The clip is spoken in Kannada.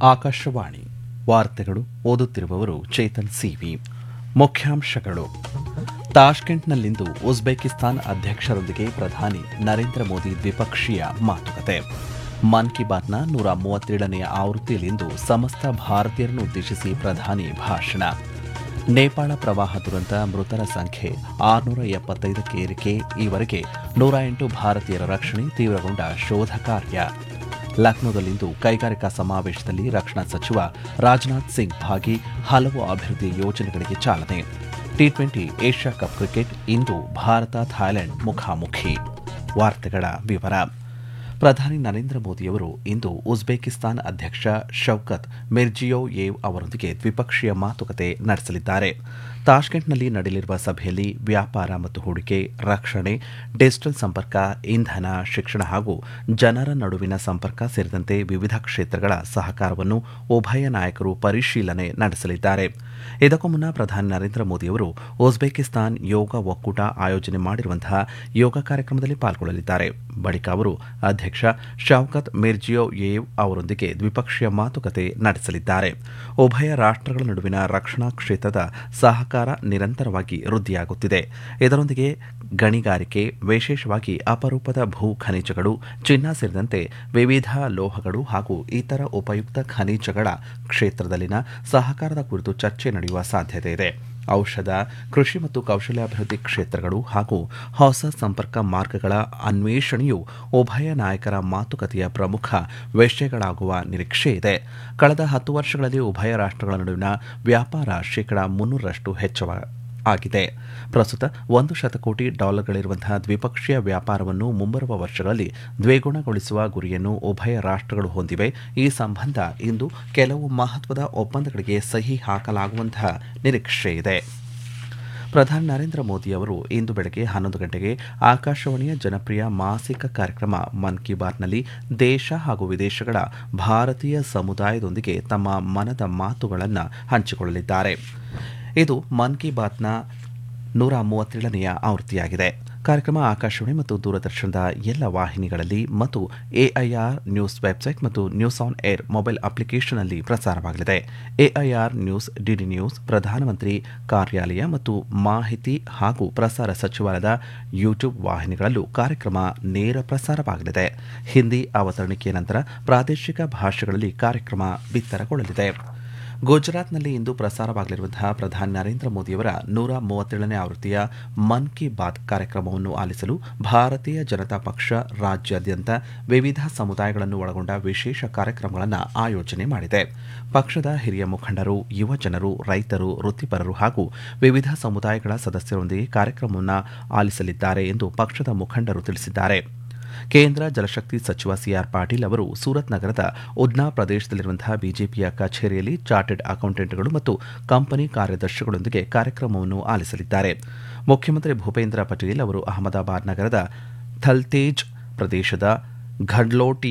ಆಕಾಶವಾಣಿ ವಾರ್ತೆಗಳು ಓದುತ್ತಿರುವವರು ಚೇತನ್ ಸಿವಿ ಮುಖ್ಯಾಂಶಗಳು ತಾಷ್ಕೆಂಟ್ನಲ್ಲಿಂದು ಉಜ್ಬೇಕಿಸ್ತಾನ್ ಅಧ್ಯಕ್ಷರೊಂದಿಗೆ ಪ್ರಧಾನಿ ನರೇಂದ್ರ ಮೋದಿ ದ್ವಿಪಕ್ಷೀಯ ಮಾತುಕತೆ ಮನ್ ಕಿ ಬಾತ್ನ ನೂರ ಮೂವತ್ತೇಳನೆಯ ಆವೃತ್ತಿಯಲ್ಲಿಂದು ಸಮಸ್ತ ಭಾರತೀಯರನ್ನು ಉದ್ದೇಶಿಸಿ ಪ್ರಧಾನಿ ಭಾಷಣ ನೇಪಾಳ ಪ್ರವಾಹ ದುರಂತ ಮೃತರ ಸಂಖ್ಯೆ ಆರುನೂರ ಎಪ್ಪತ್ತೈದಕ್ಕೆ ಏರಿಕೆ ಈವರೆಗೆ ನೂರ ಎಂಟು ಭಾರತೀಯರ ರಕ್ಷಣೆ ತೀವ್ರಗೊಂಡ ಶೋಧ ಕಾರ್ಯ ಲಕ್ನೋದಲ್ಲಿಂದು ಕೈಗಾರಿಕಾ ಸಮಾವೇಶದಲ್ಲಿ ರಕ್ಷಣಾ ಸಚಿವ ರಾಜನಾಥ್ ಸಿಂಗ್ ಭಾಗಿ ಹಲವು ಅಭಿವೃದ್ಧಿ ಯೋಜನೆಗಳಿಗೆ ಚಾಲನೆ T twenty Asia cup cricket ಇಂದು ಭಾರತ ಥಾಯ್ಲೆಂಡ್ ಮುಖಾಮುಖಿ ವಾರ್ತೆಗಳ ವಿವರ ಪ್ರಧಾನಿ ನರೇಂದ್ರ ಮೋದಿಯವರು ಇಂದು ಉಜ್ಬೇಕಿಸ್ತಾನ್ ಅಧ್ಯಕ್ಷ ಶೌಕತ್ ಮಿರ್ಜಿಯೋಯೇವ್ ಅವರೊಂದಿಗೆ ದ್ವಿಪಕ್ಷೀಯ ಮಾತುಕತೆ ನಡೆಸಲಿದ್ದಾರೆ ತಾಷ್ಕೆಂಟ್ನಲ್ಲಿ ನಡೆಯಲಿರುವ ಸಭೆಯಲ್ಲಿ ವ್ಯಾಪಾರ ಮತ್ತು ಹೂಡಿಕೆ ರಕ್ಷಣೆ ಡಿಜಿಟಲ್ ಸಂಪರ್ಕ ಇಂಧನ ಶಿಕ್ಷಣ ಹಾಗೂ ಜನರ ನಡುವಿನ ಸಂಪರ್ಕ ಸೇರಿದಂತೆ ವಿವಿಧ ಕ್ಷೇತ್ರಗಳ ಸಹಕಾರವನ್ನು ಉಭಯ ನಾಯಕರು ಪರಿಶೀಲನೆ ನಡೆಸಲಿದ್ದಾರೆ ಇದಕ್ಕೂ ಮುನ್ನ ಪ್ರಧಾನಿ ನರೇಂದ್ರ ಮೋದಿಯವರು ಉಜ್ಬೇಕಿಸ್ತಾನ್ ಯೋಗ ಒಕ್ಕೂಟ ಆಯೋಜನೆ ಮಾಡಿರುವಂತಹ ಯೋಗ ಕಾರ್ಯಕ್ರಮದಲ್ಲಿ ಪಾಲ್ಗೊಳ್ಳಲಿದ್ದಾರೆ ಬಳಿಕ ಅವರು ಅಧ್ಯಕ್ಷ ಶೌಕತ್ ಮಿರ್ಜಿಯೋಯೇವ್ ಅವರೊಂದಿಗೆ ದ್ವಿಪಕ್ಷೀಯ ಮಾತುಕತೆ ನಡೆಸಲಿದ್ದಾರೆ ಉಭಯ ರಾಷ್ಟಗಳ ನಡುವಿನ ರಕ್ಷಣಾ ಕ್ಷೇತ್ರದ ಸಹಕಾರ ನಿರಂತರವಾಗಿ ವೃದ್ಧಿಯಾಗುತ್ತಿದೆ ಇದರೊಂದಿಗೆ ಗಣಿಗಾರಿಕೆ ವಿಶೇಷವಾಗಿ ಅಪರೂಪದ ಭೂ ಖನಿಜಗಳು ಚಿನ್ನ ಸೇರಿದಂತೆ ವಿವಿಧ ಲೋಹಗಳು ಹಾಗೂ ಇತರ ಉಪಯುಕ್ತ ಖನಿಜಗಳ ಕ್ಷೇತ್ರದಲ್ಲಿನ ಸಹಕಾರದ ಕುರಿತು ಚರ್ಚೆ ನಡೆಯುವ ಸಾಧ್ಯತೆ ಇದೆ ಔಷಧ ಕೃಷಿ ಮತ್ತು ಕೌಶಲ್ಯಾಭಿವೃದ್ಧಿ ಕ್ಷೇತ್ರಗಳು ಹಾಗೂ ಹೊಸ ಸಂಪರ್ಕ ಮಾರ್ಗಗಳ ಅನ್ವೇಷಣೆಯು ಉಭಯ ನಾಯಕರ ಮಾತುಕತೆಯ ಪ್ರಮುಖ ವಿಷಯಗಳಾಗುವ ನಿರೀಕ್ಷೆ ಇದೆ ಕಳೆದ ಹತ್ತು ವರ್ಷಗಳಲ್ಲಿ ಉಭಯ ರಾಷ್ಟಗಳ ನಡುವಿನ ವ್ಯಾಪಾರ ಶೇಕಡಾ ಮುನ್ನೂರರಷ್ಟು ಹೆಚ್ಚಳ ಆಗಿದೆ ಪ್ರಸ್ತುತ ಒಂದು ಶತಕೋಟಿ ಡಾಲರ್ಗಳಿರುವಂತಹ ದ್ವಿಪಕ್ಷೀಯ ವ್ಯಾಪಾರವನ್ನು ಮುಂಬರುವ ವರ್ಷಗಳಲ್ಲಿ ದ್ವಿಗುಣಗೊಳಿಸುವ ಗುರಿಯನ್ನು ಉಭಯ ರಾಷ್ಟಗಳು ಹೊಂದಿವೆ ಈ ಸಂಬಂಧ ಇಂದು ಕೆಲವು ಮಹತ್ವದ ಒಪ್ಪಂದಗಳಿಗೆ ಸಹಿ ಹಾಕಲಾಗುವಂತಹ ನಿರೀಕ್ಷೆ ಇದೆ ಪ್ರಧಾನಿ ನರೇಂದ್ರ ಮೋದಿ ಅವರು ಇಂದು ಬೆಳಗ್ಗೆ ಹನ್ನೊಂದು ಗಂಟೆಗೆ ಆಕಾಶವಾಣಿಯ ಜನಪ್ರಿಯ ಮಾಸಿಕ ಕಾರ್ಯಕ್ರಮ ಮನ್ ಕಿ ಬಾತ್ನಲ್ಲಿ ದೇಶ ಹಾಗೂ ವಿದೇಶಗಳ ಭಾರತೀಯ ಸಮುದಾಯದೊಂದಿಗೆ ತಮ್ಮ ಮನದ ಮಾತುಗಳನ್ನು ಹಂಚಿಕೊಳ್ಳಲಿದ್ದಾರೆ ಇದು ಮನ್ ಕಿ ಬಾತ್ನ ನೂರ ಮೂವತ್ತೇಳನೆಯ ಆವೃತ್ತಿಯಾಗಿದೆ ಕಾರ್ಯಕ್ರಮ ಆಕಾಶವಾಣಿ ಮತ್ತು ದೂರದರ್ಶನದ ಎಲ್ಲ ವಾಹಿನಿಗಳಲ್ಲಿ ಮತ್ತು ಎಐಆರ್ ನ್ಯೂಸ್ ವೆಬ್ಸೈಟ್ ಮತ್ತು ನ್ಯೂಸ್ ಆನ್ ಏರ್ ಮೊಬೈಲ್ ಅಪ್ಲಿಕೇಶನ್ನಲ್ಲಿ ಪ್ರಸಾರವಾಗಲಿದೆ ಎಐಆರ್ ನ್ಯೂಸ್ ಡಿಡಿ ನ್ಯೂಸ್ ಪ್ರಧಾನಮಂತ್ರಿ ಕಾರ್ಯಾಲಯ ಮತ್ತು ಮಾಹಿತಿ ಹಾಗೂ ಪ್ರಸಾರ ಸಚಿವಾಲಯದ ಯೂಟ್ಯೂಬ್ ವಾಹಿನಿಗಳಲ್ಲೂ ಕಾರ್ಯಕ್ರಮ ನೇರ ಪ್ರಸಾರವಾಗಲಿದೆ ಹಿಂದಿ ಅವತರಣಿಕೆಯ ನಂತರ ಪ್ರಾದೇಶಿಕ ಭಾಷೆಗಳಲ್ಲಿ ಕಾರ್ಯಕ್ರಮ ಬಿತ್ತರಗೊಳ್ಳಲಿದೆ ಗುಜರಾತ್ನಲ್ಲಿ ಇಂದು ಪ್ರಸಾರವಾಗಲಿರುವಂತಹ ಪ್ರಧಾನಿ ನರೇಂದ್ರ ಮೋದಿಯವರ ನೂರ ಮೂವತ್ತೇಳನೇ ಆವೃತ್ತಿಯ ಮನ್ ಕಿ ಬಾತ್ ಕಾರ್ಯಕ್ರಮವನ್ನು ಆಲಿಸಲು ಭಾರತೀಯ ಜನತಾ ಪಕ್ಷ ರಾಜ್ಯಾದ್ಯಂತ ವಿವಿಧ ಸಮುದಾಯಗಳನ್ನು ಒಳಗೊಂಡ ವಿಶೇಷ ಕಾರ್ಯಕ್ರಮಗಳನ್ನು ಆಯೋಜನೆ ಮಾಡಿದೆ ಪಕ್ಷದ ಹಿರಿಯ ಮುಖಂಡರು ಯುವ ಜನರು ರೈತರು ವೃತ್ತಿಪರರು ಹಾಗೂ ವಿವಿಧ ಸಮುದಾಯಗಳ ಸದಸ್ಯರೊಂದಿಗೆ ಕಾರ್ಯಕ್ರಮವನ್ನು ಆಲಿಸಲಿದ್ದಾರೆ ಎಂದು ಪಕ್ಷದ ಮುಖಂಡರು ತಿಳಿಸಿದ್ದಾರೆ ಕೇಂದ್ರ ಜಲಶಕ್ತಿ ಸಚಿವ ಸಿಆರ್ ಪಾಟೀಲ್ ಅವರು ಸೂರತ್ ನಗರದ ಉದ್ನಾ ಪ್ರದೇಶದಲ್ಲಿರುವಂತಹ ಬಿಜೆಪಿಯ ಕಚೇರಿಯಲ್ಲಿ ಚಾರ್ಟೆಡ್ ಅಕೌಂಟೆಂಟ್ಗಳು ಮತ್ತು ಕಂಪನಿ ಕಾರ್ಯದರ್ಶಿಗಳೊಂದಿಗೆ ಕಾರ್ಯಕ್ರಮವನ್ನು ಆಲಿಸಲಿದ್ದಾರೆ ಮುಖ್ಯಮಂತ್ರಿ ಭೂಪೇಂದ್ರ ಪಟೇಲ್ ಅವರು ಅಹಮದಾಬಾದ್ ನಗರದ ಥಲ್ತೇಜ್ ಪ್ರದೇಶದ ಘಡ್ಲೋಟಿ